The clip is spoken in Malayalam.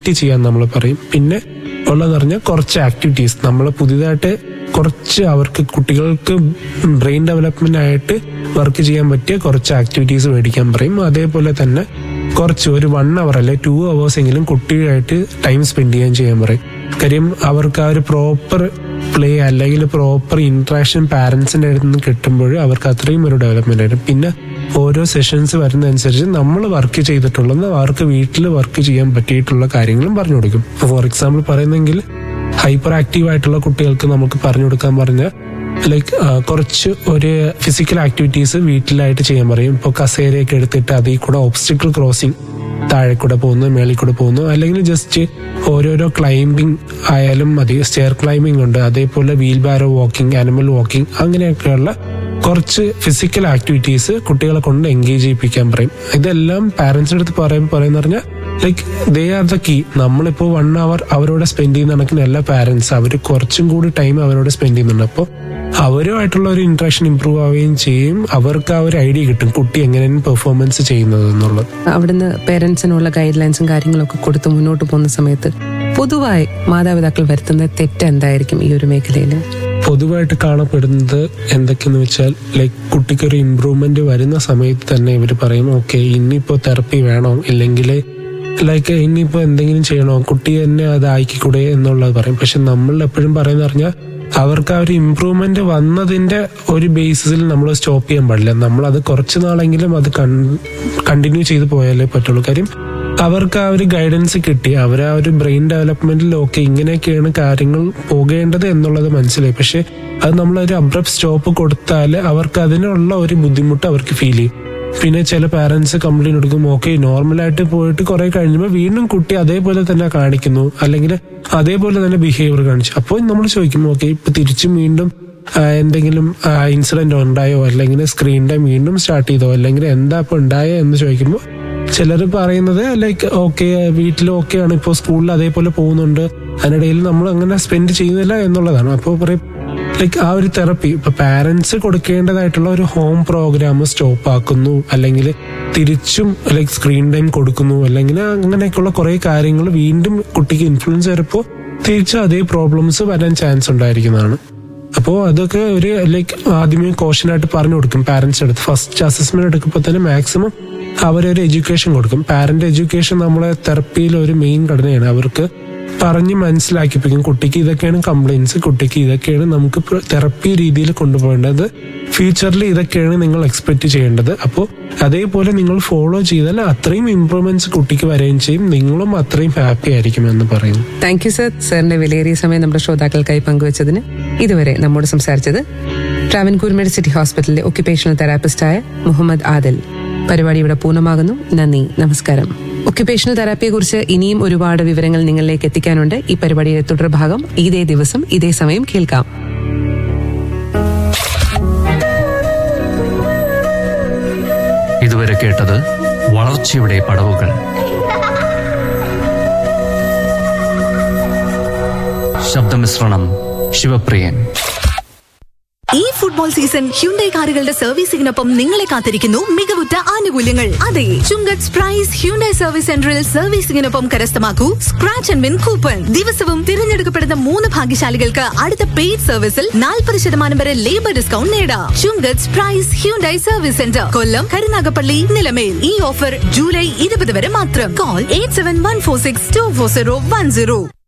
ആക്ടിവിറ്റി ചെയ്യാൻ നമ്മൾ പറയും പിന്നെ ഉള്ളതെന്ന് പറഞ്ഞാൽ കുറച്ച് ആക്ടിവിറ്റീസ് നമ്മൾ പുതിയതായിട്ട് കുറച്ച് അവർക്ക് കുട്ടികൾക്ക് ബ്രെയിൻ ഡെവലപ്മെന്റ് ആയിട്ട് വർക്ക് ചെയ്യാൻ പറ്റിയ കുറച്ച് ആക്ടിവിറ്റീസ് മേടിക്കാൻ പറയും അതേപോലെ തന്നെ കുറച്ച് ഒരു വൺ അവർ അല്ലെ ടു അവേഴ്സ് എങ്കിലും കുട്ടിയായിട്ട് ടൈം സ്പെൻഡ് ചെയ്യാൻ ചെയ്യാൻ പറയും കാര്യം അവർക്ക് ആ ഒരു പ്രോപ്പർ പ്ലേ അല്ലെങ്കിൽ പ്രോപ്പർ ഇന്ററാക്ഷൻ പാരന്റ്സിന്റെ അടുത്ത് നിന്ന് കിട്ടുമ്പോൾ അവർക്ക് അത്രയും ഒരു ഡെവലപ്മെന്റ് ആയിരുന്നു പിന്നെ ഓരോ സെഷൻസ് വരുന്നതനുസരിച്ച് നമ്മൾ വർക്ക് ചെയ്തിട്ടുള്ളത് അവർക്ക് വീട്ടിൽ വർക്ക് ചെയ്യാൻ പറ്റിയിട്ടുള്ള കാര്യങ്ങളും പറഞ്ഞു കൊടുക്കും ഫോർ എക്സാമ്പിൾ പറയുന്നെങ്കിൽ ഹൈപ്പർ ആക്റ്റീവ് ആയിട്ടുള്ള കുട്ടികൾക്ക് നമുക്ക് പറഞ്ഞു കൊടുക്കാൻ പറഞ്ഞ ലൈക്ക് കുറച്ച് ഒരു ഫിസിക്കൽ ആക്ടിവിറ്റീസ് വീട്ടിലായിട്ട് ചെയ്യാൻ പറയും ഇപ്പോൾ കസേരയൊക്കെ എടുത്തിട്ട് അതിൽ കൂടെ ഓബ്സ്റ്റിക്കിൾ ക്രോസിംഗ് താഴെ കൂടെ പോകുന്നു മേളിൽ കൂടെ പോകുന്നു അല്ലെങ്കിൽ ജസ്റ്റ് ഓരോരോ ക്ലൈംബിംഗ് ആയാലും മതി സ്റ്റെയർ ക്ലൈംബിംഗ് ഉണ്ട് അതേപോലെ wheelbarrow walking animal walking അങ്ങനെയൊക്കെയുള്ള കുറച്ച് ഫിസിക്കൽ ആക്ടിവിറ്റീസ് കുട്ടികളെ കൊണ്ട് എൻഗേജ് ചെയ്യിപ്പിക്കാൻ പറയും ഇതെല്ലാം പാരന്റ്സിന്റെ അടുത്ത് പറയുമ്പോൾ പറയുന്ന പറഞ്ഞാൽ like they are the key നമ്മളിപ്പോ വൺ അവർ അവരോട് സ്പെൻഡ് ചെയ്യുന്ന കണക്കിന് എല്ലാ പാരന്റ്സ് അവർ കുറച്ചും കൂടി ടൈം അവരോട് സ്പെൻഡ് ചെയ്യുന്നുണ്ട് അപ്പോൾ അവരുമായിട്ടുള്ള ഒരു ഇന്ററാക്ഷൻ ഇമ്പ്രൂവ് ആവുകയും ചെയ്യും അവർക്ക് ആ ഒരു ഐഡിയ കിട്ടും കുട്ടി എങ്ങനെയാണ് പെർഫോമൻസ് ചെയ്യുന്നത് എന്നുള്ളത് അവിടുന്ന് പേരൻസിനുള്ള ഗൈഡ് ലൈൻസും കാര്യങ്ങളൊക്കെ കൊടുത്ത് മുന്നോട്ട് പോകുന്ന സമയത്ത് പൊതുവായി മാതാപിതാക്കൾ വരുത്തുന്ന തെറ്റ് എന്തായിരിക്കും ഈ ഒരു മേഖലയിൽ പൊതുവായിട്ട് കാണപ്പെടുന്നത് എന്തൊക്കെയെന്ന് വെച്ചാൽ ലൈക്ക് കുട്ടിക്ക് ഒരു ഇമ്പ്രൂവ്മെന്റ് വരുന്ന സമയത്ത് തന്നെ ഇവർ പറയും ഓക്കെ ഇനിയിപ്പോ തെറപ്പി വേണോ ഇല്ലെങ്കിൽ ലൈക്ക് ഇനിയിപ്പോ എന്തെങ്കിലും ചെയ്യണോ കുട്ടി തന്നെ അത് ആയിക്കൂടെ എന്നുള്ളത് പറയും പക്ഷെ നമ്മൾ എപ്പോഴും പറയുന്ന പറഞ്ഞാൽ അവർക്ക് ആ ഒരു ഇമ്പ്രൂവ്മെന്റ് വന്നതിന്റെ ഒരു ബേസിസിൽ നമ്മൾ സ്റ്റോപ്പ് ചെയ്യാൻ പാടില്ല നമ്മൾ അത് കുറച്ച് നാളെങ്കിലും അത് കണ്ടിന്യൂ ചെയ്ത് പോയാലേ പറ്റുള്ളൂ കാര്യം അവർക്ക് ആ ഒരു ഗൈഡൻസ് കിട്ടി അവർ ആ ഒരു ബ്രെയിൻ ഡെവലപ്മെന്റിൽ ഓക്കെ ഇങ്ങനെയൊക്കെയാണ് കാര്യങ്ങൾ പോകേണ്ടത് എന്നുള്ളത് മനസ്സിലായി പക്ഷെ അത് നമ്മളൊരു അബ്രപ്റ്റ് സ്റ്റോപ്പ് കൊടുത്താൽ അവർക്ക് അതിനുള്ള ഒരു ബുദ്ധിമുട്ട് അവർക്ക് ഫീൽ ചെയ്യും പിന്നെ ചില പാരന്റ്സ് കംപ്ലൈന്റ് എടുക്കും ഓക്കെ നോർമലായിട്ട് പോയിട്ട് കുറെ കഴിഞ്ഞപ്പോൾ വീണ്ടും കുട്ടി അതേപോലെ തന്നെ കാണിക്കുന്നു അല്ലെങ്കിൽ അതേപോലെ തന്നെ ബിഹേവിയർ കാണിച്ചു അപ്പോൾ നമ്മൾ ചോദിക്കും ഓക്കെ ഇപ്പൊ തിരിച്ചും വീണ്ടും ആ, എന്തെങ്കിലും ഇൻസിഡന്റ് ഉണ്ടായോ അല്ലെങ്കിൽ സ്ക്രീൻ ടൈം വീണ്ടും സ്റ്റാർട്ട് ചെയ്തോ അല്ലെങ്കിൽ എന്താ ഇപ്പൊ ഉണ്ടായോ എന്ന് ചോദിക്കുമ്പോൾ ചിലർ പറയുന്നത് ലൈക്ക് ഓക്കെ വീട്ടിൽ ഓക്കെ ആണ് ഇപ്പോൾ സ്കൂളിൽ അതേപോലെ പോകുന്നുണ്ട് അതിനിടയിൽ നമ്മൾ അങ്ങനെ സ്പെൻഡ് ചെയ്യുന്നില്ല എന്നുള്ളതാണ് അപ്പോൾ പറയും ലൈക്ക് ആ ഒരു തെറപ്പി ഇപ്പൊ പാരന്റ്സ് കൊടുക്കേണ്ടതായിട്ടുള്ള ഒരു ഹോം പ്രോഗ്രാം സ്റ്റോപ്പ് ആക്കുന്നു അല്ലെങ്കിൽ തിരിച്ചും ലൈക്ക് സ്ക്രീൻ ടൈം കൊടുക്കുന്നു അല്ലെങ്കിൽ അങ്ങനെയൊക്കെയുള്ള കുറെ കാര്യങ്ങൾ വീണ്ടും കുട്ടിക്ക് ഇൻഫ്ലുവൻസ് വരുമ്പോൾ തിരിച്ചും അതേ പ്രോബ്ലംസ് വരാൻ ചാൻസ് ഉണ്ടായിരിക്കുന്നതാണ് അപ്പോൾ അതൊക്കെ ഒരു ലൈക്ക് ആദ്യമേ കോഷനായിട്ട് പറഞ്ഞു കൊടുക്കും പാരന്റ്സ് അടുത്ത് ഫസ്റ്റ് അസസ്മെന്റ് എടുക്കുമ്പോൾ തന്നെ മാക്സിമം അവരൊരു എഡ്യൂക്കേഷൻ കൊടുക്കും പാരന്റ് എഡ്യൂക്കേഷൻ നമ്മളെ തെറപ്പിയിൽ ഒരു മെയിൻ ഘടനയാണ് അവർക്ക് പറഞ്ഞ് മനസ്സിലാക്കിപ്പിക്കും കുട്ടിക്ക് ഇതൊക്കെയാണ് കംപ്ലൈൻസ് കുട്ടിക്ക് ഇതൊക്കെയാണ് നമുക്ക് തെറപ്പി രീതിയിൽ കൊണ്ടുപോകേണ്ടത് ഫ്യൂച്ചറിൽ ഇതൊക്കെയാണ് നിങ്ങൾ എക്സ്പെക്ട് ചെയ്യേണ്ടത് അപ്പോൾ അതേപോലെ നിങ്ങൾ ഫോളോ ചെയ്താൽ അത്രയും ഇമ്പ്രൂവ്മെന്റ്സ് കുട്ടിക്ക് വരികയും ചെയ്യും നിങ്ങളും അത്രയും ഹാപ്പി ആയിരിക്കും എന്ന് പറയുന്നു താങ്ക് യു സർ സാറിന്റെ വിലയേറിയ സമയം നമ്മുടെ ശ്രോതാക്കൾക്കായി പങ്കുവച്ചതിന് ഇതുവരെ നമ്മോട് സംസാരിച്ചത് ട്രാവൻകൂർ മെഡിസിറ്റി ഹോസ്പിറ്റലിലെ ഒക്യുപേഷണൽ തെറാപ്പിസ്റ്റായ മുഹമ്മദ് ആദിൽ പരിപാടി ഇവിടെ പൂർണ്ണമാകുന്നു നന്ദി നമസ്കാരം ഒക്യുപേഷണൽ തെറാപ്പിയെക്കുറിച്ച് ഇനിയും ഒരുപാട് വിവരങ്ങൾ നിങ്ങളിലേക്ക് എത്തിക്കാനുണ്ട് ഈ പരിപാടിയുടെ തുടർഭാഗം ഇതേ ദിവസം ഇതേ സമയം കേൾക്കാം ഇതുവരെ കേട്ടത് വളർച്ചയുടെ പടവുകൾ ശബ്ദമിശ്രണം ശിവപ്രിയൻ ഈ ഫുട്ബോൾ സീസൺ ഹ്യുണ്ടൈ കാറുകളുടെ സർവീസിംഗിനൊപ്പം നിങ്ങളെ കാത്തിരിക്കുന്നു മികവുറ്റ ആനുകൂല്യങ്ങൾ അതെ ചുങ്കത്ത് പ്രൈസ് ഹ്യുണ്ടൈ സർവീസ് സെന്ററിൽ സർവീസിംഗിനൊപ്പം കരസ്ഥമാക്കൂ സ്ക്രാച്ച് ആൻഡ് വിൻ കൂപ്പൺ ദിവസവും തിരഞ്ഞെടുക്കപ്പെടുന്ന മൂന്ന് ഭാഗ്യശാലികൾക്ക് അടുത്ത പെയ്ഡ് സർവീസിൽ നാൽപ്പത് ശതമാനം വരെ ലേബർ ഡിസ്കൗണ്ട് നേടാം Chunkath price Hyundai service centre Kollam Karunagappally Nilamel ഈ ഓഫർ ജൂലൈ ഇരുപത് വരെ മാത്രം call eight seven one four six two four zero one zero